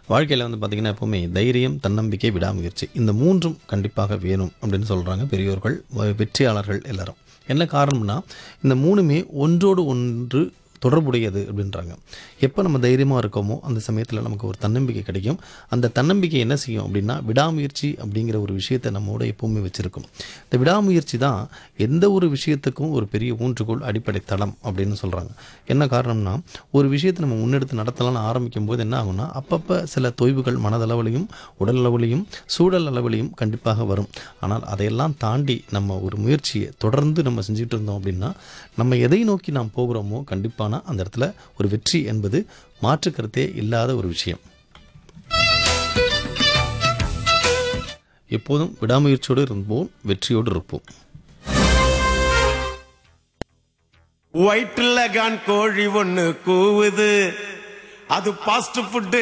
வாழ்க்கையில் வந்து பார்த்திங்கன்னா எப்போவுமே தைரியம் தன்னம்பிக்கை விடாமுயற்சி இந்த மூன்றும் கண்டிப்பாக வேணும் அப்படின்னு சொல்கிறாங்க பெரியோர்கள் வ- வெற்றியாளர்கள் எல்லாரும் என்ன காரணம்னா இந்த மூணுமே ஒன்றோடு ஒன்று தொடர்புடையது அப்படின்றாங்க எப்போ நம்ம தைரியமாக இருக்கோமோ அந்த சமயத்தில் நமக்கு ஒரு தன்னம்பிக்கை கிடைக்கும் அந்த தன்னம்பிக்கை என்ன செய்யும் அப்படின்னா விடாமுயற்சி அப்படிங்கிற ஒரு விஷயத்தை நம்மோட எப்பவுமே வச்சுருக்கும் இந்த விடாமுயற்சி தான் எந்த ஒரு விஷயத்துக்கும் ஒரு பெரிய ஊன்றுகோல் அடிப்படை தளம் அப்படின்னு சொல்கிறாங்க என்ன காரணம்னா ஒரு விஷயத்தை நம்ம முன்னெடுத்து நடத்தலாம்னு ஆரம்பிக்கும் போது என்ன ஆகும்னா அப்பப்போ சில தொய்வுகள் மனதளவிலையும் உடல் அளவிலையும் சூழல் அளவிலையும் கண்டிப்பாக வரும் ஆனால் அதையெல்லாம் தாண்டி நம்ம ஒரு முயற்சியை தொடர்ந்து நம்ம செஞ்சுட்டு இருந்தோம் அப்படின்னா நம்ம எதை நோக்கி நாம் போகிறோமோ கண்டிப்பான அந்த இடத்துல ஒரு வெற்றி என்பது மாற்று கருத்தே இல்லாத ஒரு விஷயம் எப்போதும் விடாமுயற்சியோடு இருப்போம் வெற்றியோடு இருப்போம் வயிற்றுல கான் கோழி ஒண்ணு கூவுது அது பாஸ்ட் ஃபுட்டு